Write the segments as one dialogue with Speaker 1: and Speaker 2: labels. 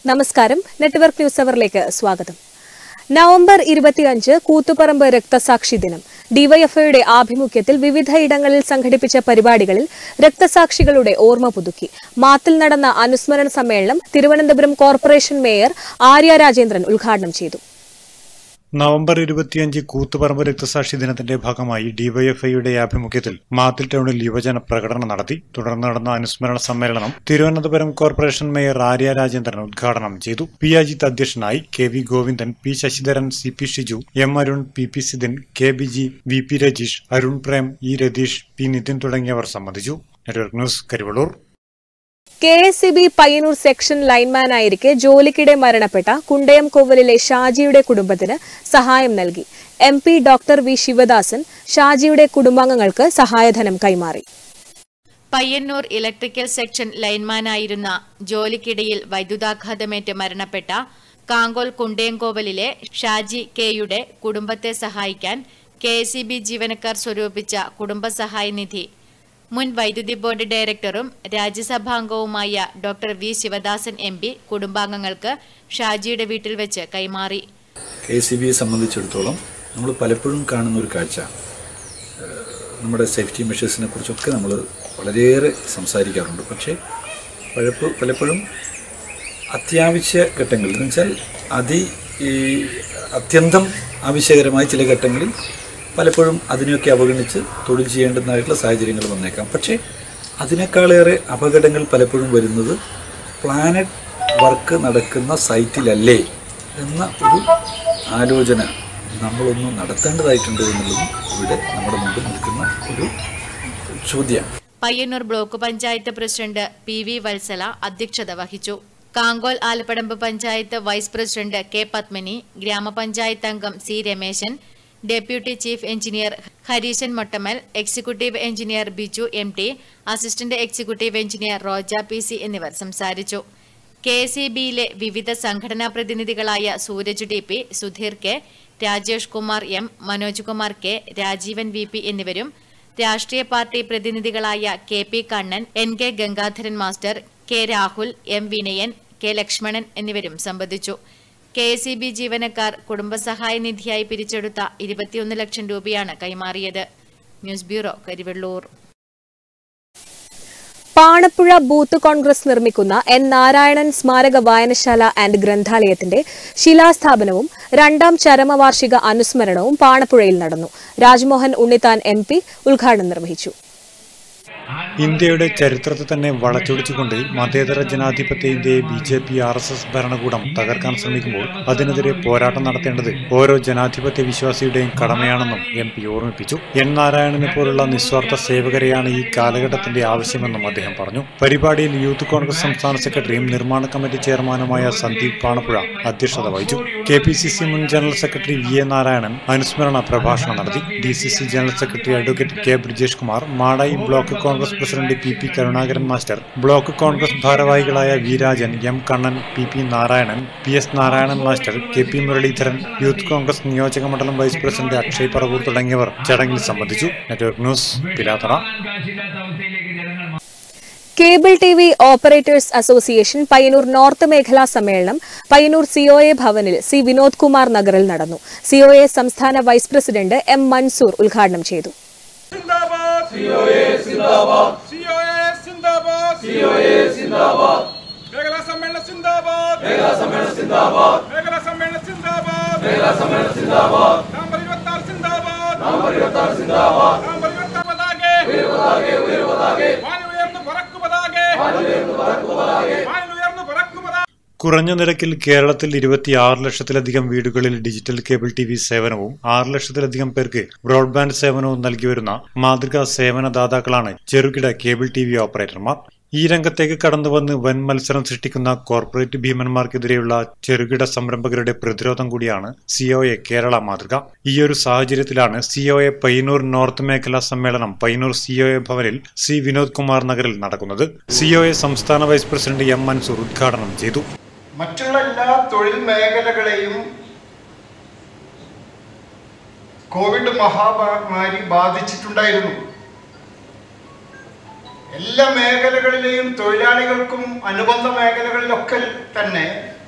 Speaker 1: നമസ്കാരം network news അവറിലേക്ക് സ്വാഗതം November ഇരുപത്തിയഞ്ച് കൂത്തുപറമ്പ് രക്തസാക്ഷി ദിനം ഡിവൈഎഫ്ഐയുടെ ആഭിമുഖ്യത്തിൽ വിവിധയിടങ്ങളിൽ സംഘടിപ്പിച്ച പരിപാടികളിൽ രക്തസാക്ഷികളുടെ ഓർമ്മ പുതുക്കി മാത്തിൽ നടന്ന അനുസ്മരണ സമ്മേളനം തിരുവനന്തപുരം കോർപ്പറേഷൻ മേയർ ആര്യ രാജേന്ദ്രൻ ഉദ്ഘാടനം ചെയ്തു
Speaker 2: നവംബർ ഇരുപത്തിയഞ്ച് കൂത്തുപറമ്പ് രക്തസാക്ഷി ദിനത്തിന്റെ ഭാഗമായി ഡിവൈഎഫ്ഐയുടെ ആഭിമുഖ്യത്തിൽ മാത്തിൽ ടൗണിൽ യുവജന പ്രകടനം നടത്തി തുടർന്ന് നടന്ന അനുസ്മരണ സമ്മേളനം തിരുവനന്തപുരം കോർപ്പറേഷൻ മേയർ ആര്യ രാജേന്ദ്രൻ ഉദ്ഘാടനം ചെയ്തു പി അജിത് അധ്യക്ഷനായി K V Govindan P Sasidharan C P Shiju M Arun P P Sidin K B G V P Rajeesh Arun Prem E Ratheesh P Nithin തുടങ്ങിയവർ സംബന്ധിച്ചു network news Karivellur
Speaker 1: K S C B Payyanur section ലൈൻമാനായിരിക്കെ ജോലിക്കിടെ മരണപ്പെട്ട കുണ്ടയം കോവലിലെ ഷാജിയുടെ കുടുംബത്തിന് സഹായം നൽകി M P doctor V Sivadasan ഷാജിയുടെ കുടുംബാംഗങ്ങൾക്ക് സഹായധനം കൈമാറി
Speaker 3: പയ്യന്നൂർ ഇലക്ട്രിക്കൽ സെക്ഷൻ ലൈൻമാനായിരുന്ന ജോലിക്കിടയിൽ വൈദ്യുതാഘാതമേറ്റ് മരണപ്പെട്ട കാങ്കോൽ കുണ്ടയംകോവലിലെ ഷാജി കെയുടെ കുടുംബത്തെ സഹായിക്കാൻ കെ എസ് ജീവനക്കാർ സ്വരൂപിച്ച കുടുംബസഹായ നിധി മുൻ വൈദ്യുതി ബോർഡ് ഡയറക്ടറും രാജ്യസഭാംഗവുമായ doctor V Sivadasan M P കുടുംബാംഗങ്ങൾക്ക് ഷാജിയുടെ വീട്ടിൽ വെച്ച് കൈമാറി
Speaker 4: കെ സി ബിയെ സംബന്ധിച്ചിടത്തോളം നമ്മൾ പലപ്പോഴും കാണുന്ന ഒരു കാഴ്ച ഏഹ്, നമ്മുടെ സേഫ്റ്റി മെഷേഴ്സിനെ കുറിച്ചൊക്കെ നമ്മൾ വളരെയേറെ സംസാരിക്കാറുണ്ട് പക്ഷേ പലപ്പോ പലപ്പോഴും അത്യാവശ്യ ഘട്ടങ്ങളിൽ എന്ന് വെച്ചാൽ അതി ഈ അത്യന്തം ആവശ്യകരമായ ചില ഘട്ടങ്ങളിൽ പലപ്പോഴും അതിനെയൊക്കെ അവഗണിച്ച് തൊഴിൽ ചെയ്യേണ്ടതായിട്ടുള്ള സാഹചര്യങ്ങൾ വന്നേക്കാം പക്ഷേ അതിനേക്കാളേറെ അപകടങ്ങൾ പലപ്പോഴും വരുന്നത് പ്ലാനറ്റ് വർക്ക് നടക്കുന്ന സൈറ്റിലല്ലേ എന്ന ഒരു ആലോചന നമ്മളൊന്ന് നടത്തേണ്ടതായിട്ടുണ്ട് എന്നുള്ളതും ഇവിടെ നമ്മുടെ മുമ്പിൽ നിൽക്കുന്ന ഒരു ചോദ്യമാണ്
Speaker 3: Payyanur block panchayat president P V Vatsala അധ്യക്ഷത വഹിച്ചു Kankol Alapadamba panchayat vice president K Padmini ഗ്രാമപഞ്ചായത്ത് അംഗം C Rameshan deputy chief engineer Hareeshan Mottammal executive engineer Biju M T assistant executive engineer Roja P C എന്നിവർ സംസാരിച്ചു കെ എസ് ഇ ബിയിലെ വിവിധ സംഘടനാ പ്രതിനിധികളായ Sooraj D P Sudheer K Rajesh Kumar M Manoj Kumar K Rajeevan V P എന്നിവരും രാഷ്ട്രീയ പാർട്ടി പ്രതിനിധികളായ K P Kannan N K Gangadharan master K Rahul M Vinayan K Lakshmanan എന്നിവരും സംബന്ധിച്ചു കെ എസ് ഇ ബി ജീവനക്കാർ കുടുംബസഹായ നിധിയായി പിരിച്ചെടുത്ത ഇരുപത്തിയൊന്ന് ലക്ഷം രൂപയാണ് കൈമാറിയത് news bureau Karivellur
Speaker 1: Panappuzha booth Congress നിർമ്മിക്കുന്ന എൻ നാരായണൻ സ്മാരക വായനശാല ആൻഡ് ഗ്രന്ഥാലയത്തിന്റെ ശിലാസ്ഥാപനവും രണ്ടാം ചരമവാർഷിക അനുസ്മരണവും പാണപ്പുഴയിൽ നടന്നു രാജ്മോഹൻ ഉണ്ണിത്താൻ എം പി ഉദ്ഘാടനം നിർവഹിച്ചു
Speaker 2: ഇന്ത്യയുടെ ചരിത്രത്തെ തന്നെ വളച്ചൊടിച്ചുകൊണ്ട് മതേതര ജനാധിപത്യ ഇന്ത്യയെ B J P R S S ഭരണകൂടം തകർക്കാൻ ശ്രമിക്കുമ്പോൾ അതിനെതിരെ പോരാട്ടം നടത്തേണ്ടത് ഓരോ ജനാധിപത്യ വിശ്വാസിയുടെയും കടമയാണെന്നും എം പി ഓർമ്മിപ്പിച്ചു എൻ നാരായണനെ പോലുള്ള നിസ്വാർത്ഥ സേവകരെയാണ് ഈ കാലഘട്ടത്തിന്റെ ആവശ്യമെന്നും അദ്ദേഹം പറഞ്ഞു പരിപാടിയിൽ യൂത്ത് കോൺഗ്രസ് സംസ്ഥാന സെക്രട്ടറിയും നിർമ്മാണ കമ്മിറ്റി ചെയർമാനുമായ സന്ദീപ് പാണപ്പുഴ അധ്യക്ഷത വഹിച്ചു കെ പി സി സി മുൻ general secretary V A Narayanan അനുസ്മരണ പ്രഭാഷണം നടത്തി D C C general secretary advocate K Brijesh Kumar Madayi block Congress president P P Karunakaran master block Congress ഭാരവാഹികളായ V Rajan M Kannan P P Narayanan P S Narayanan master K P Muraleedharan youth Congress നിയോജക മണ്ഡലം vice president Akshay Paravur തുടങ്ങിയവർ ചടങ്ങിൽ സംബന്ധിച്ചു network news Pilathara
Speaker 1: cable T V operators association Payyanur north മേഖലാ സമ്മേളനം Payyanur COA ഭവനിൽ C Vinod Kumar നഗറിൽ നടന്നു സിഒഎ സംസ്ഥാന വൈസ് പ്രസിഡന്റ് എം മൻസൂർ ഉദ്ഘാടനം ചെയ്തു
Speaker 5: സിന്ദാബാദ് സിഒഎ സിന്ദാബാദ് സിഒഎ സിന്ദാബാദ് സിഒഎ സിന്ദാബാദ് മേഖലാ സമ്മേളനം സിന്ദാബാദ് മേഖലാ സമ്മേളനം സിന്ദാബാദ് മേഖലാ സമ്മേളനം സിന്ദാബാദ് മേഖലാ സമ്മേളനം സിന്ദാബാദ് നമ്പർ 26 സിന്ദാബാദ് നമ്പർ 26 സിന്ദാബാദ് നമ്പർ 26 പതാകെ ഉയർ പതാകെ ഉയർ പതാകെ വാനിൽ ഉയർന്നു പറക്കു പതാകെ വാനിൽ ഉയർന്നു പറക്കു പതാകെ വാനിൽ ഉയർന്നു പറക്കു പതാകെ
Speaker 2: കുറഞ്ഞ നിരക്കിൽ കേരളത്തിൽ ഇരുപത്തിയാറ് ലക്ഷത്തിലധികം വീടുകളിൽ ഡിജിറ്റൽ കേബിൾ ടി വി സേവനവും ആറ് ലക്ഷത്തിലധികം പേർക്ക് ബ്രോഡ്ബാൻഡ് സേവനവും നൽകി വരുന്ന മാതൃകാ സേവനദാതാക്കളാണ് ചെറുകിട കേബിൾ ടി വി ഓപ്പറേറ്റർമാർ ഈ രംഗത്തേക്ക് കടന്നുവന്ന് വൻ മത്സരം സൃഷ്ടിക്കുന്ന കോർപ്പറേറ്റ് ഭീമന്മാർക്കെതിരെയുള്ള ചെറുകിട സംരംഭകരുടെ പ്രതിരോധം കൂടിയാണ് സിഒഎ കേരള മാതൃക ഈയൊരു സാഹചര്യത്തിലാണ് സിഒഎ പയ്യന്നൂർ നോർത്ത് മേഖലാ സമ്മേളനം പയ്യന്നൂർ സിഒഎ ഭവനിൽ സി വിനോദ് കുമാർ നഗറിൽ നടക്കുന്നത് സിഒഎ സംസ്ഥാന വൈസ് പ്രസിഡന്റ് എം മൻസൂർ ഉദ്ഘാടനം ചെയ്തു
Speaker 6: മറ്റുള്ള എല്ലാ തൊഴിൽ മേഖലകളെയും കോവിഡ് മഹാമാരി ബാധിച്ചിട്ടുണ്ടായിരുന്നു എല്ലാ മേഖലകളിലെയും തൊഴിലാളികൾക്കും അനുബന്ധ മേഖലകളിലൊക്കെ തന്നെ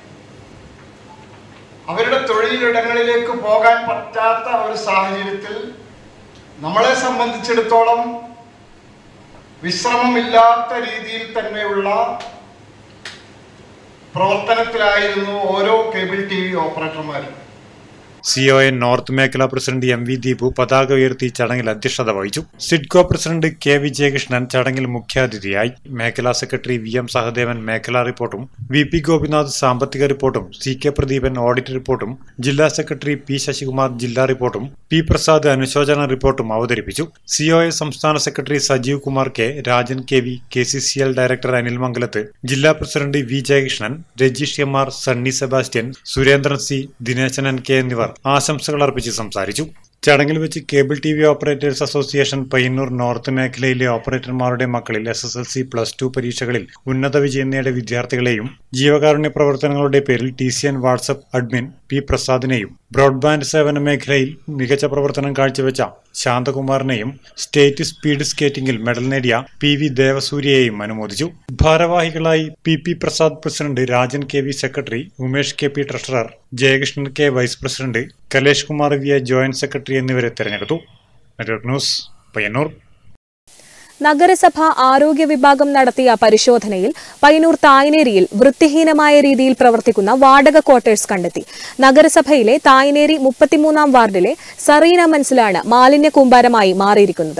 Speaker 6: തൊഴിലിടങ്ങളിലേക്ക് പോകാൻ പറ്റാത്ത ഒരു സാഹചര്യത്തിൽ നമ്മളെ സംബന്ധിച്ചിടത്തോളം വിശ്രമമില്ലാത്ത രീതിയിൽ തന്നെയുള്ള പ്രവർത്തനത്തിലായിരുന്നു ഓരോ കേബിൾ ടി വി ഓപ്പറേറ്റർമാരും
Speaker 2: സിഒഎ നോർത്ത് മേഖല പ്രസിഡന്റ് എം വി ദീപു പതാക ഉയർത്തി ചടങ്ങിൽ അധ്യക്ഷത വഹിച്ചു സിഡ്കോ പ്രസിഡന്റ് കെ വിജയകൃഷ്ണൻ ചടങ്ങിൽ മുഖ്യാതിഥിയായി മേഖലാ സെക്രട്ടറി വി എം സഹദേവൻ മേഖലാ റിപ്പോർട്ടും വി പി ഗോപിനാഥ് സാമ്പത്തിക റിപ്പോർട്ടും സി കെ പ്രദീപൻ ഓഡിറ്റ് റിപ്പോർട്ടും ജില്ലാ സെക്രട്ടറി പി ശശികുമാർ ജില്ലാ റിപ്പോർട്ടും പി പ്രസാദ് അനുശോചന റിപ്പോർട്ടും അവതരിപ്പിച്ചു സിഒഎ സംസ്ഥാന secretary Sajeev Kumar K Rajan K V K C C L director Anil Mangalath ജില്ലാ president V Jayakrishnan Rajeesh M R Sunny Sebastian Surendran C Dineshan N K എന്നിവർ ആശംസകൾ അർപ്പിച്ച് സംസാരിച്ചു ചടങ്ങിൽ വെച്ച് cable T V operators association Payyanur north മേഖലയിലെ ഓപ്പറേറ്റർമാരുടെ മക്കളിൽ S S L C plus two പരീക്ഷകളിൽ ഉന്നത വിജയം നേടിയ വിദ്യാർത്ഥികളെയും ജീവകാരുണ്യ പ്രവർത്തനങ്ങളുടെ പേരിൽ T C N WhatsApp admin P പ്രസാദിനെയും ബ്രോഡ്ബാൻഡ് സേവന മേഖലയിൽ മികച്ച പ്രവർത്തനം കാഴ്ചവെച്ച ശാന്തകുമാറിനെയും സ്റ്റേറ്റ് സ്പീഡ് സ്കേറ്റിംഗിൽ മെഡൽ നേടിയ പി വി ദേവസൂര്യയെയും അനുമോദിച്ചു ഭാരവാഹികളായി P P Prasad president Rajan K V secretary Umesh K P treasurer Jayakrishnan K vice president Kalesh Kumar V A joint secretary എന്നിവരെ തെരഞ്ഞെടുത്തു നെറ്റ്വർക്ക് ന്യൂസ് പയ്യന്നൂർ
Speaker 1: നഗരസഭ ആരോഗ്യ വിഭാഗം നടത്തിയ പരിശോധനയിൽ പയ്യന്നൂർ തായ്നേരിയിൽ വൃത്തിഹീനമായ രീതിയിൽ പ്രവർത്തിക്കുന്ന വാടക ക്വാർട്ടേഴ്സ് കണ്ടെത്തി നഗരസഭയിലെ തായ്നേരി മുപ്പത്തിമൂന്നാം വാർഡിലെ സറീന മനസ്സിലാണ് മാലിന്യ കൂമ്പാരമായി മാറിയിരിക്കുന്നത്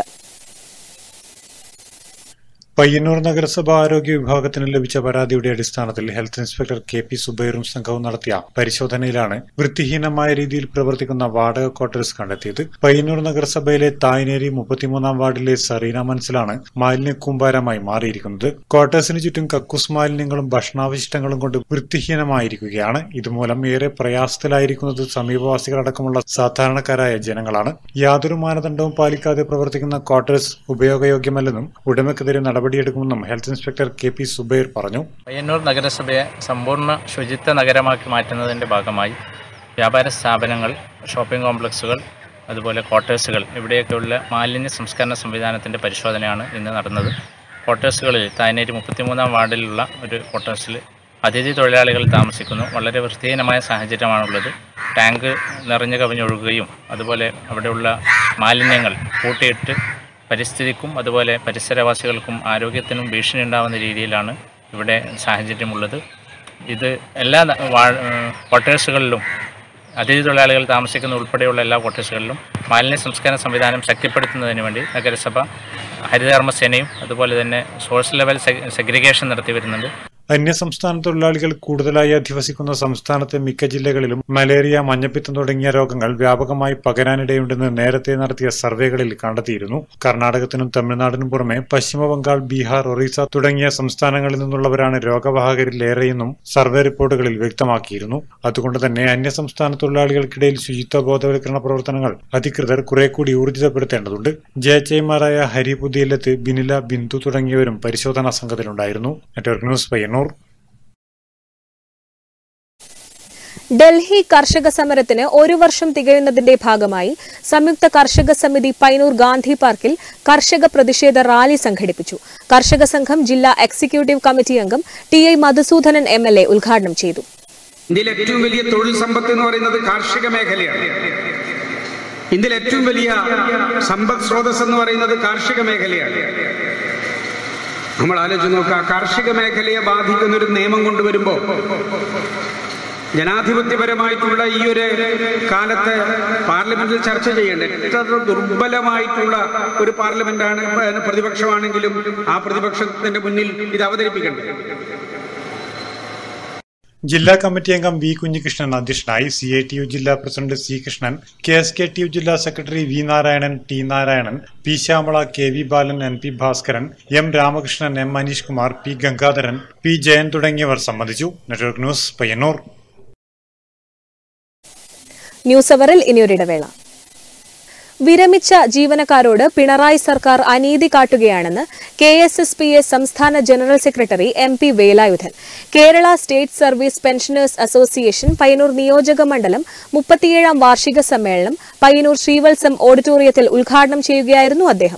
Speaker 2: പയ്യന്നൂർ നഗരസഭ ആരോഗ്യ വിഭാഗത്തിന് ലഭിച്ച പരാതിയുടെ അടിസ്ഥാനത്തിൽ ഹെൽത്ത് ഇൻസ്പെക്ടർ കെ പി സുബൈറും സംഘവും നടത്തിയ പരിശോധനയിലാണ് വൃത്തിഹീനമായ രീതിയിൽ പ്രവർത്തിക്കുന്ന വാടക ക്വാർട്ടേഴ്സ് കണ്ടെത്തിയത് പയ്യന്നൂർ നഗരസഭയിലെ തായ്നേരി മുപ്പത്തിമൂന്നാം വാർഡിലെ സറീന മനസ്സിലാണ് മാലിന്യ കൂമ്പാരമായി മാറിയിരിക്കുന്നത് ക്വാർട്ടേഴ്സിന് ചുറ്റും കക്കൂസ് മാലിന്യങ്ങളും ഭക്ഷണാവശിഷ്ടങ്ങളും കൊണ്ട് വൃത്തിഹീനമായിരിക്കുകയാണ് ഇതുമൂലം ഏറെ പ്രയാസത്തിലായിരിക്കുന്നത് സമീപവാസികളടക്കമുള്ള സാധാരണക്കാരായ ജനങ്ങളാണ് യാതൊരു മാനദണ്ഡവും പാലിക്കാതെ പ്രവർത്തിക്കുന്ന ക്വാർട്ടേഴ്സ് ഉപയോഗയോഗ്യമല്ലെന്നും ഉടമയ്ക്കെതിരെ നടപടിയെടുക്കുമെന്നും health inspector K P Subair പറഞ്ഞു
Speaker 7: പയ്യന്നൂർ നഗരസഭയെ സമ്പൂർണ്ണ ശുചിത്വ നഗരമാക്കി മാറ്റുന്നതിൻ്റെ ഭാഗമായി വ്യാപാര സ്ഥാപനങ്ങൾ ഷോപ്പിംഗ് കോംപ്ലക്സുകൾ അതുപോലെ ക്വാർട്ടേഴ്സുകൾ ഇവിടെയൊക്കെയുള്ള മാലിന്യ സംസ്കരണ സംവിധാനത്തിൻ്റെ പരിശോധനയാണ് ഇന്ന് നടന്നത് ക്വാർട്ടേഴ്സുകളിൽ തായനേരി മുപ്പത്തിമൂന്നാം വാർഡിലുള്ള ഒരു ക്വാർട്ടേഴ്സിൽ അതിഥി തൊഴിലാളികൾ താമസിക്കുന്നു വളരെ വൃത്തിഹീനമായ സാഹചര്യമാണുള്ളത് ടാങ്ക് നിറഞ്ഞു കവിഞ്ഞൊഴുകുകയും അതുപോലെ അവിടെയുള്ള മാലിന്യങ്ങൾ കൂട്ടിയിട്ട് പരിസ്ഥിതിക്കും അതുപോലെ പരിസരവാസികൾക്കും ആരോഗ്യത്തിനും ഭീഷണി ഉണ്ടാകുന്ന രീതിയിലാണ് ഇവിടെ സാഹചര്യമുള്ളത് ഇത് എല്ലാ ന- വാ- ഏഹ് ക്വാർട്ടേഴ്സുകളിലും അതിഥി തൊഴിലാളികൾ താമസിക്കുന്ന ഉൾപ്പെടെയുള്ള എല്ലാ ക്വാർട്ടേഴ്സുകളിലും മാലിന്യ സംസ്കരണ സംവിധാനം ശക്തിപ്പെടുത്തുന്നതിന് വേണ്ടി നഗരസഭ ഹരിതകർമ്മസേനയും അതുപോലെ തന്നെ സോഴ്സ് ലെവൽ സെഗ്രിഗേഷൻ നടത്തി വരുന്നുണ്ട്
Speaker 2: അന്യസംസ്ഥാന തൊഴിലാളികൾ കൂടുതലായി അധിവസിക്കുന്ന സംസ്ഥാനത്തെ മിക്ക ജില്ലകളിലും മലേറിയ മഞ്ഞപ്പിത്തം തുടങ്ങിയ രോഗങ്ങൾ വ്യാപകമായി പകരാനിടയുണ്ടെന്ന് നേരത്തെ നടത്തിയ സർവേകളിൽ കണ്ടെത്തിയിരുന്നു കർണാടകത്തിനും തമിഴ്നാടിനും പുറമെ പശ്ചിമ ബംഗാൾ ബീഹാർ ഒറീസ തുടങ്ങിയ സംസ്ഥാനങ്ങളിൽ നിന്നുള്ളവരാണ് രോഗവാഹകരിലേറെയെന്നും സർവേ റിപ്പോർട്ടുകളിൽ വ്യക്തമാക്കിയിരുന്നു അതുകൊണ്ട് തന്നെ അന്യസംസ്ഥാന തൊഴിലാളികൾക്കിടയിൽ ശുചിത്വ ബോധവൽക്കരണ പ്രവർത്തനങ്ങൾ അധികൃതർ കുറെ കൂടി ഊർജിതപ്പെടുത്തേണ്ടതുണ്ട് ജയച്ചൈമാരായ ഹരി പുതിയല്ലത്ത് ബിനില ബിന്ദു തുടങ്ങിയവരും പരിശോധനാ സംഘത്തിലുണ്ടായിരുന്നു നെറ്റ്വർക്ക് ന്യൂസ് പയ്യന്നൂർ
Speaker 1: ഡൽഹി കർഷക സമരത്തിന് ഒരു വർഷം തികയുന്നതിന്റെ ഭാഗമായി സംയുക്ത കർഷക സമിതി പൈനൂർ ഗാന്ധി പാർക്കിൽ കർഷക പ്രതിഷേധ റാലി സംഘടിപ്പിച്ചു കർഷക സംഘം ജില്ലാ എക്സിക്യൂട്ടീവ് കമ്മിറ്റി അംഗം T I Madhusoodanan M L A ഉദ്ഘാടനം ചെയ്തു
Speaker 8: ഇന്ത്യയിലെ ഏറ്റവും വലിയ തൊഴിൽ സമ്പത്ത് എന്ന് പറയുന്നത് കാർഷിക മേഖലയാണ് ഇന്ത്യയിലെ ഏറ്റവും വലിയ സമ്പദ് സ്രോതസ് എന്ന് പറയുന്നത് കാർഷിക മേഖലയാണ് നമ്മൾ ആലോചിച്ച് നോക്കുക കാർഷിക മേഖലയെ ബാധിക്കുന്ന ഒരു നിയമം കൊണ്ടുവരുമ്പോൾ ജനാധിപത്യപരമായിട്ടുള്ള ഈ ഒരു കാലത്ത് പാർലമെന്റിൽ ചർച്ച ചെയ്യേണ്ടത് എത്ര ദുർബലമായിട്ടുള്ള ഒരു പാർലമെന്റാണ് പ്രതിപക്ഷമാണെങ്കിലും ആ പ്രതിപക്ഷത്തിന്റെ മുന്നിൽ ഇത് അവതരിപ്പിക്കേണ്ടത്
Speaker 2: ജില്ലാ കമ്മിറ്റി അംഗം വി കുഞ്ഞികൃഷ്ണൻ അധ്യക്ഷനായി സി ഐ ടി യു ജില്ലാ president C Krishnan K S K T U ജില്ലാ secretary V Narayanan T Narayanan P Shyamala K V Balan N P Bhaskaran M Ramakrishnan M Maneesh Kumar P Gangadharan P Jayan തുടങ്ങിയവർ സംബന്ധിച്ചു നെറ്റ്വർക്ക് ന്യൂസ് പയ്യന്നൂർ
Speaker 1: ന്യൂസ് അവറിൽ ഇനിയൊരിടവേള വിരമിച്ച ജീവനക്കാരോട് പിണറായി സർക്കാർ അനീതി കാട്ടുകയാണെന്ന് K S S P A സംസ്ഥാന general secretary M P Velayudhan Kerala state service pensioners association Payyanur നിയോജക മണ്ഡലം മുപ്പത്തിയേഴാം വാർഷിക സമ്മേളനം പയ്യന്നൂർ ശ്രീവത്സം ഓഡിറ്റോറിയത്തിൽ ഉദ്ഘാടനം ചെയ്യുകയായിരുന്നു അദ്ദേഹം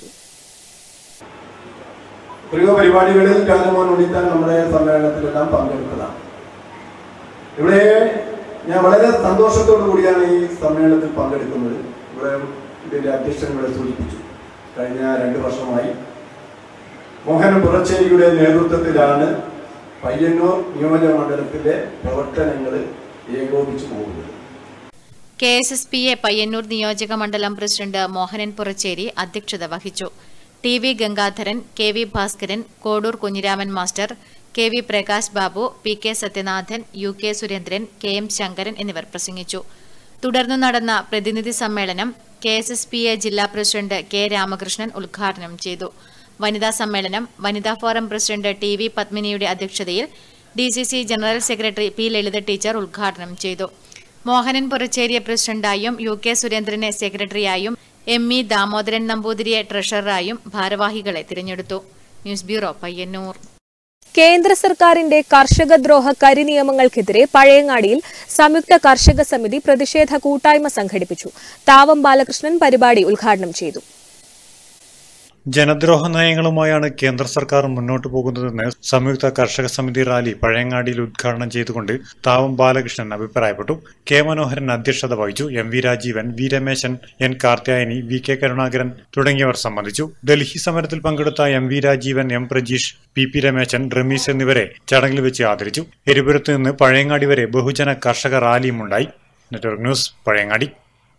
Speaker 9: പ്രിയ പരിപാടികളിൽ രാജമോഹൻ ഉണ്ണിത്താൻ നമ്മുടെ സമ്മേളനത്തിലെല്ലാം പങ്കെടുത്തതാണ് ഇവിടെ ഞാൻ വളരെ സന്തോഷത്തോടു കൂടിയാണ് ഈ സമ്മേളനത്തിൽ പങ്കെടുക്കുന്നത് ഇവിടെ ഇതിന്റെ അധ്യക്ഷൻ ഇവിടെ സൂചിപ്പിച്ചു കഴിഞ്ഞ രണ്ട് വർഷമായി മോഹൻ പുറച്ചേരിയുടെ നേതൃത്വത്തിലാണ് പയ്യന്നൂർ നിയോജക മണ്ഡലത്തിലെ പ്രവർത്തനങ്ങൾ ഏകോപിച്ചു പോകുന്നത്
Speaker 3: K S S P A Payyanur നിയോജക മണ്ഡലം പ്രസിഡന്റ് മോഹനൻ പുറച്ചേരി അധ്യക്ഷത വഹിച്ചു T V Gangadharan K V Bhaskaran Kodur Kunhiraman master K V Prakash Babu P K Sathyanathan U K Surendran K M Shankaran എന്നിവർ പ്രസംഗിച്ചു തുടർന്ന് നടന്ന പ്രതിനിധി സമ്മേളനം K S S P A ജില്ലാ പ്രസിഡന്റ് കെ രാമകൃഷ്ണൻ ഉദ്ഘാടനം ചെയ്തു വനിതാ സമ്മേളനം വനിതാ ഫോറം പ്രസിഡന്റ് ടി വി പത്മിനിയുടെ അധ്യക്ഷതയിൽ D C C general secretary P Lalitha teacher ഉദ്ഘാടനം ചെയ്തു മോഹനൻ പുറച്ചേരിയെ പ്രസിഡന്റായും യു കെ സുരേന്ദ്രനെ സെക്രട്ടറിയായും എം ഇ ദാമോദരൻ നമ്പൂതിരിയെ ട്രഷററായും ഭാരവാഹികളെ തിരഞ്ഞെടുത്തു ന്യൂസ് ബ്യൂറോ പയ്യന്നൂർ
Speaker 1: കേന്ദ്ര സർക്കാരിന്റെ കർഷകദ്രോഹ കരിനിയമങ്ങൾക്കെതിരെ പഴയങ്ങാടിയിൽ സംയുക്ത കർഷക സമിതി പ്രതിഷേധ കൂട്ടായ്മ സംഘടിപ്പിച്ചു താവം ബാലകൃഷ്ണൻ പരിപാടി ഉദ്ഘാടനം ചെയ്തു
Speaker 2: ജനദ്രോഹ നയങ്ങളുമായാണ് കേന്ദ്ര സർക്കാർ മുന്നോട്ടു പോകുന്നതെന്ന് സംയുക്ത കർഷക സമിതി റാലി പഴയങ്ങാടിയിൽ ഉദ്ഘാടനം ചെയ്തുകൊണ്ട് താവം ബാലകൃഷ്ണൻ അഭിപ്രായപ്പെട്ടു കെ മനോഹരൻ അധ്യക്ഷത വഹിച്ചു M V Rajeevan V Rameshan N Karthyayani V K Karunakaran തുടങ്ങിയവർ സംബന്ധിച്ചു ഡൽഹി സമരത്തിൽ പങ്കെടുത്ത M V Rajeevan M Prajeesh P P Rameshan Rameez എന്നിവരെ ചടങ്ങിൽ വെച്ച് ആദരിച്ചു എരിപുരത്ത് നിന്ന് പഴയങ്ങാടി വരെ ബഹുജന കർഷക റാലിയുമുണ്ടായി നെറ്റ്വർക്ക് ന്യൂസ് പഴയങ്ങാടി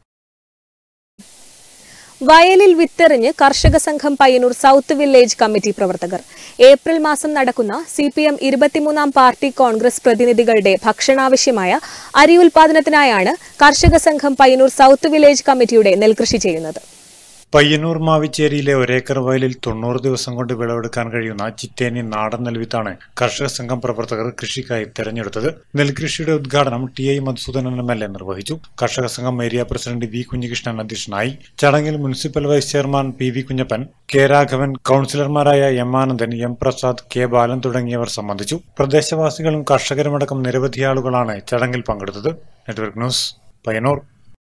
Speaker 1: വയലിൽ വിത്തെറിഞ്ഞ് കർഷക സംഘം പയ്യന്നൂർ സൗത്ത് വില്ലേജ് കമ്മിറ്റി പ്രവർത്തകർ ഏപ്രിൽ മാസം നടക്കുന്ന സി പി എം ഇരുപത്തിമൂന്നാം പാർട്ടി കോൺഗ്രസ് പ്രതിനിധികളുടെ ഭക്ഷണാവശ്യമായ അരി ഉൽപാദനത്തിനായാണ് കർഷക സംഘം പയ്യന്നൂർ സൗത്ത് വില്ലേജ് കമ്മിറ്റിയുടെ നെൽകൃഷി ചെയ്യുന്നത്
Speaker 2: പയ്യന്നൂർ മാവിച്ചേരിയിലെ ഒരേക്കർ വയലിൽ തൊണ്ണൂറ് ദിവസം കൊണ്ട് വിളവെടുക്കാൻ കഴിയുന്ന ചിറ്റേനി നാടൻ നെൽവിത്താണ് കർഷക സംഘം പ്രവർത്തകർ കൃഷിക്കായി തെരഞ്ഞെടുത്തത് നെൽകൃഷിയുടെ ഉദ്ഘാടനം T I Madhusoodanan M L A നിർവഹിച്ചു കർഷക സംഘം ഏരിയ പ്രസിഡന്റ് വി കുഞ്ഞികൃഷ്ണൻ അധ്യക്ഷനായി ചടങ്ങിൽ municipal vice chairman P V Kunhappan K Raghavan കൌൺസിലർമാരായ M Anandan M Prasad K Balan തുടങ്ങിയവർ സംബന്ധിച്ചു പ്രദേശവാസികളും കർഷകരുമടക്കം നിരവധി ആളുകളാണ് ചടങ്ങിൽ പങ്കെടുത്തത് നെറ്റ്വർക്ക് ന്യൂസ് പയ്യന്നൂർ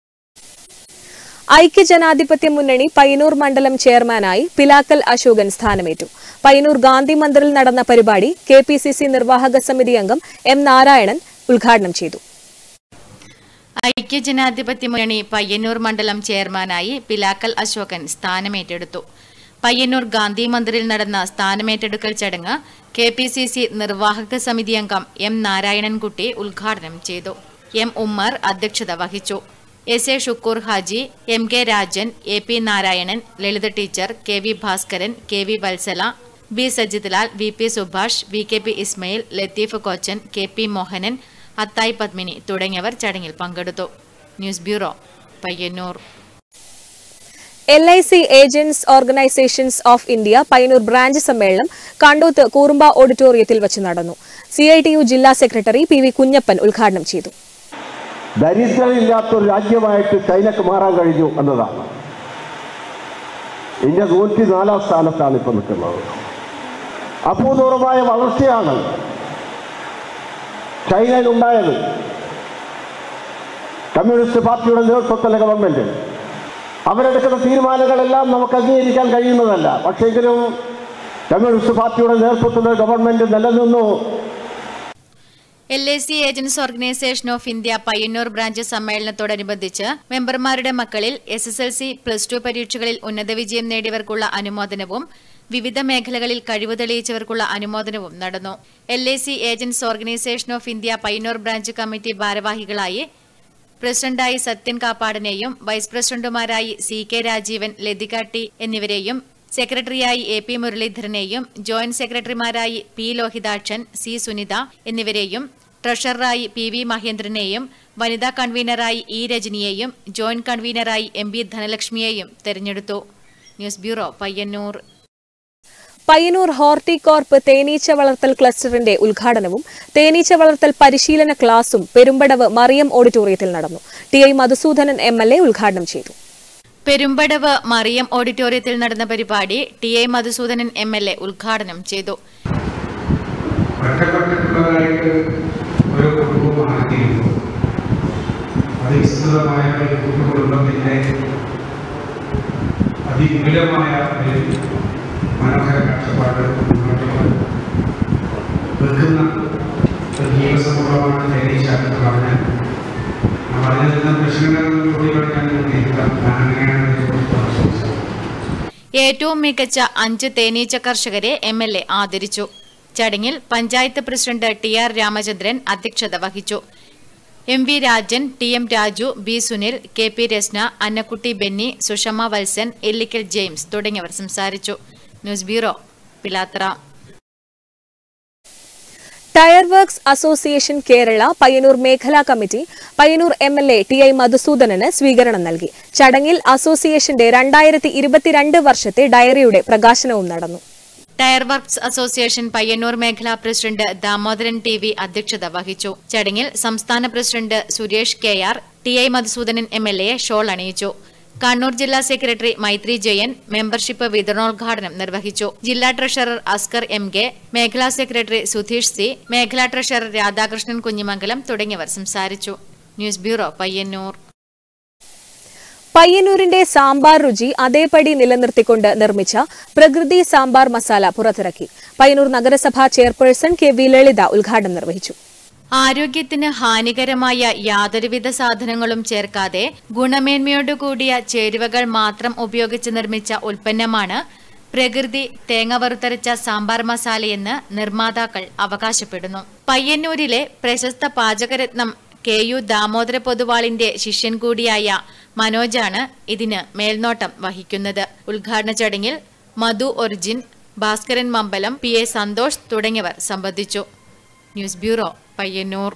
Speaker 1: ഐക്യജനാധിപത്യ മുന്നണി പയ്യന്നൂർ മണ്ഡലം ചെയർമാനായി പിലാക്കൽ അശോകൻ സ്ഥാനമേറ്റു പയ്യന്നൂർ ഗാന്ധി മന്ദിറിൽ നടന്ന പരിപാടി കെ പി സി സി നിർവാഹക സമിതി അംഗം എം നാരായണൻ ഉദ്ഘാടനം ചെയ്തു
Speaker 3: ഐക്യജനാധിപത്യ മുന്നണി പയ്യന്നൂർ മണ്ഡലം ചെയർമാനായി പിലാക്കൽ അശോകൻ സ്ഥാനമേറ്റെടുത്തു പയ്യന്നൂർ ഗാന്ധി മന്ദിറിൽ നടന്ന സ്ഥാനമേറ്റെടുക്കൽ ചടങ്ങ് കെ പി സി സി നിർവാഹക സമിതി അംഗം എം നാരായണൻകുട്ടി ഉദ്ഘാടനം ചെയ്തു എം ഉമ്മർ അധ്യക്ഷത വഹിച്ചു S A Shukoor Haji M K Rajan A P Narayanan Lalitha teacher K V Bhaskaran K V Vatsala B Sajith Lal V P Subhash V K P Ismail Latheef Kochan K P Mohanan Athayi Padmini തുടങ്ങിയവർ ചടങ്ങിൽ പങ്കെടുത്തു news bureau Payyanur
Speaker 1: L I C agents organisations of India Payyanur branch സമ്മേളനം കണ്ടൂത്ത് കൂറുമ്പ ഓഡിറ്റോറിയത്തിൽ വച്ച് നടന്നു സി ഐ ടി യു ജില്ലാ secretary P V Kunhappan ഉദ്ഘാടനം ചെയ്തു
Speaker 10: ദരിദ്രരില്ലാത്തൊരു രാജ്യമായിട്ട് ചൈനക്ക് മാറാൻ കഴിഞ്ഞു എന്നതാണ് ഇന്ത്യ നൂറ്റി നാലാം സ്ഥാനത്താണ് ഇപ്പോൾ നിൽക്കുന്നത് അഭൂതപൂർവമായ വളർച്ചയാണ് ചൈനയിലുണ്ടായത് കമ്മ്യൂണിസ്റ്റ് പാർട്ടിയുടെ നേതൃത്വത്തിലെ ഗവൺമെന്റ് അവരെടുക്കുന്ന തീരുമാനങ്ങളെല്ലാം നമുക്ക് അംഗീകരിക്കാൻ കഴിയുന്നതല്ല പക്ഷെങ്കിലും കമ്മ്യൂണിസ്റ്റ് പാർട്ടിയുടെ നേതൃത്വത്തിലെ ഗവൺമെന്റ് നിലനിന്നു
Speaker 3: L I C agents organisation of India Payyanur branch സമ്മേളനത്തോടനുബന്ധിച്ച് മെമ്പർമാരുടെ മക്കളിൽ S S L C plus two പരീക്ഷകളിൽ ഉന്നത വിജയം നേടിയവർക്കുള്ള അനുമോദനവും വിവിധ മേഖലകളിൽ കഴിവ് തെളിയിച്ചവർക്കുള്ള അനുമോദനവും നടന്നു L I C agents organisation of India Payyanur branch committee ഭാരവാഹികളായി പ്രസിഡന്റായി സത്യൻ കാപ്പാടനെയും വൈസ് പ്രസിഡന്റുമാരായി C K Rajeevan Lathika T എന്നിവരെയും സെക്രട്ടറിയായി എ പി മുരളീധരനെയും ജോയിന്റ് സെക്രട്ടറിമാരായി പി ലോഹിതാക്ഷൻ സി സുനിത എന്നിവരെയും ട്രഷററായി പി വി മഹേന്ദ്രനെയും വനിതാ കൺവീനറായി ഇ രജനിയെയും ജോയിന്റ് കൺവീനറായി എം ബി ധനലക്ഷ്മിയെയും തെരഞ്ഞെടുത്തു ന്യൂസ് ബ്യൂറോ പയ്യന്നൂർ
Speaker 1: പയ്യന്നൂർ ഹോർട്ടികോർപ്പ് തേനീച്ച വളർത്തൽ ക്ലസ്റ്ററിന്റെ ഉദ്ഘാടനവും തേനീച്ച വളർത്തൽ പരിശീലന ക്ലാസും പെരുമ്പടവ് മറിയം ഓഡിറ്റോറിയത്തിൽ നടന്നു T I Madhusoodanan M L A ഉദ്ഘാടനം ചെയ്തു
Speaker 3: പെരുമ്പടവ് മറിയം ഓഡിറ്റോറിയത്തിൽ നടന്ന പരിപാടി T A Madhusoodanan M L A ഉദ്ഘാടനം ചെയ്തു
Speaker 8: ഒറ്റപ്പെട്ടിട്ടുള്ളതായിട്ട് ഒരു കുടുംബമാക്കിയിരുന്നു അതിവിസ്തൃതമായ ഒരു കൂട്ടുകുടുംബത്തിൻ്റെ അതിവിപുലമായ ഒരു മനോഹര കാഴ്ചപ്പാട് മുന്നോട്ട് വെക്കുന്ന ഒരു ജീവസമൂഹമാണ് തേനീച്ച എന്ന് പറഞ്ഞാൽ
Speaker 3: ഏറ്റവും മികച്ച അഞ്ച് തേനീച്ച കർഷകരെ എം എൽ എ ആദരിച്ചു ചടങ്ങിൽ panchayat president T R Ramachandran അധ്യക്ഷത വഹിച്ചു M V Rajan T M Raju B Sunil K P Rasna Annakutty Benny Sushama Valsan Ellikkal James തുടങ്ങിയവർ സംസാരിച്ചു news bureau Pilathara
Speaker 1: tyre works association Kerala Payyanur മേഖലാ committee Payyanur M L A T I മധുസൂദനന് സ്വീകരണം നൽകി ചടങ്ങിൽ അസോസിയേഷന്റെ രണ്ടായിരത്തി ഇരുപത്തിരണ്ട് വർഷത്തെ ഡയറിയുടെ പ്രകാശനവും നടന്നു
Speaker 3: ടയർ വർക്ക്സ് അസോസിയേഷൻ പയ്യന്നൂർ മേഖലാ പ്രസിഡന്റ് ദാമോദരൻ ടി വി അധ്യക്ഷത വഹിച്ചു ചടങ്ങിൽ സംസ്ഥാന president Suresh K R T I Madhusoodanan M L A shawl അണിയിച്ചു കണ്ണൂർ ജില്ലാ സെക്രട്ടറി മൈത്രി ജയൻ മെമ്പർഷിപ്പ് വിതരണോദ്ഘാടനം നിർവഹിച്ചു ജില്ലാ ട്രഷറർ അസ്കർ എം കെ മേഖലാ സെക്രട്ടറി സുധീഷ് സി മേഖലാ ട്രഷറർ രാധാകൃഷ്ണൻ കുഞ്ഞിമംഗലം തുടങ്ങിയവർ സംസാരിച്ചു ന്യൂസ് ബ്യൂറോ പയ്യന്നൂർ
Speaker 1: പയ്യന്നൂരിന്റെ സാമ്പാർ രുചി അതേപടി നിലനിർത്തിക്കൊണ്ട് നിർമ്മിച്ച പ്രകൃതി സാമ്പാർ മസാല പുറത്തിറക്കി പയ്യന്നൂർ നഗരസഭാ ചെയർപേഴ്സൺ കെ വി ലളിത ഉദ്ഘാടനം നിർവഹിച്ചു
Speaker 3: ആരോഗ്യത്തിന് ഹാനികരമായ യാതൊരുവിധ സാധനങ്ങളും ചേർക്കാതെ ഗുണമേന്മയോടുകൂടിയ ചേരുവകൾ മാത്രം ഉപയോഗിച്ച് നിർമ്മിച്ച ഉൽപ്പന്നമാണ് പ്രകൃതി തേങ്ങ വറുത്തരച്ച സാമ്പാർ മസാലയെന്ന് നിർമ്മാതാക്കൾ അവകാശപ്പെടുന്നു പയ്യന്നൂരിലെ പ്രശസ്ത പാചകരത്നം കെ യു ദാമോദര പൊതുവാളിന്റെ ശിഷ്യൻ കൂടിയായ മനോജാണ് ഇതിന് മേൽനോട്ടം വഹിക്കുന്നത് ഉദ്ഘാടന ചടങ്ങിൽ Madhu origin Bhaskaran Mambalam P A Santhosh തുടങ്ങിയവർ സംബന്ധിച്ചു news bureau Payyanur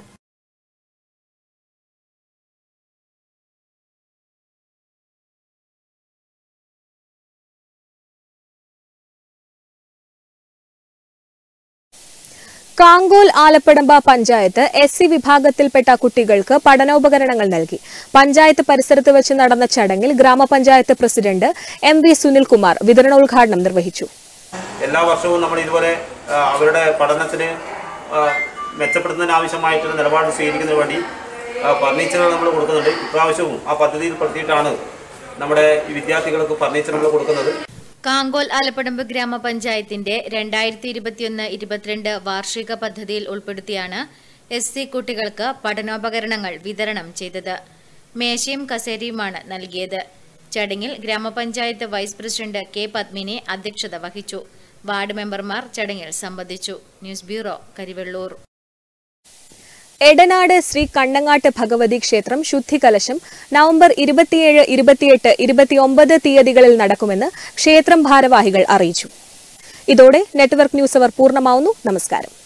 Speaker 1: Kankol Alapadamba panchayat S C വിഭാഗത്തിൽപ്പെട്ട കുട്ടികൾക്ക് പഠനോപകരണങ്ങൾ നൽകി പഞ്ചായത്ത് പരിസരത്ത് വെച്ച് നടന്ന ചടങ്ങിൽ ഗ്രാമപഞ്ചായത്ത് പ്രസിഡന്റ് എം വി സുനിൽകുമാർ വിതരണോദ്ഘാടനം നിർവഹിച്ചു
Speaker 11: എല്ലാ വർഷവും നമ്മൾ ഇതുപോലെ ആ, അവരുടെ പഠനത്തിന് ആ, മെച്ചപ്പെടുത്തുന്നതിന് ആവശ്യമായിട്ടുള്ള നിലപാട് സ്വീകരിക്കുന്നതിന് വേണ്ടി ആ, ഫർണിച്ചറുകൾ നമ്മൾ കൊടുക്കുന്നുണ്ട് ഇപ്രാവശ്യവും ആ പദ്ധതിയിൽ പെടുത്തിയിട്ടാണ് നമ്മുടെ ഈ വിദ്യാർത്ഥികൾക്ക് ഫർണിച്ചർ നമ്മൾ കൊടുക്കുന്നത്
Speaker 3: കാങ്കോൽ ആലപ്പടമ്പ് ഗ്രാമപഞ്ചായത്തിന്റെ രണ്ടായിരത്തി ഇരുപത്തിയൊന്ന് ഇരുപത്തിരണ്ട് വാർഷിക പദ്ധതിയിൽ ഉൾപ്പെടുത്തിയാണ് എസ് സി കുട്ടികൾക്ക് പഠനോപകരണങ്ങൾ വിതരണം ചെയ്തത് മേശയും കസേരയുമാണ് നൽകിയത് ചടങ്ങിൽ ഗ്രാമപഞ്ചായത്ത് വൈസ് പ്രസിഡന്റ് കെ പത്മിനി അധ്യക്ഷത വഹിച്ചു വാർഡ് മെമ്പർമാർ ചടങ്ങിൽ സംബന്ധിച്ചു ന്യൂസ് ബ്യൂറോ കരിവെള്ളൂർ
Speaker 1: എടനാട് ശ്രീ കണ്ണങ്ങാട്ട് ഭഗവതി ക്ഷേത്രം ശുദ്ധികലശം നവംബർ ഇരുപത്തിയേഴ് ഇരുപത്തിയെട്ട് ഇരുപത്തിയൊമ്പത് തീയതികളിൽ നടക്കുമെന്ന് ക്ഷേത്രം ഭാരവാഹികൾ അറിയിച്ചു ഇതോടെ നെറ്റ്വർക്ക് ന്യൂസ് അവർ പൂർണ്ണമാവുന്നു നമസ്കാരം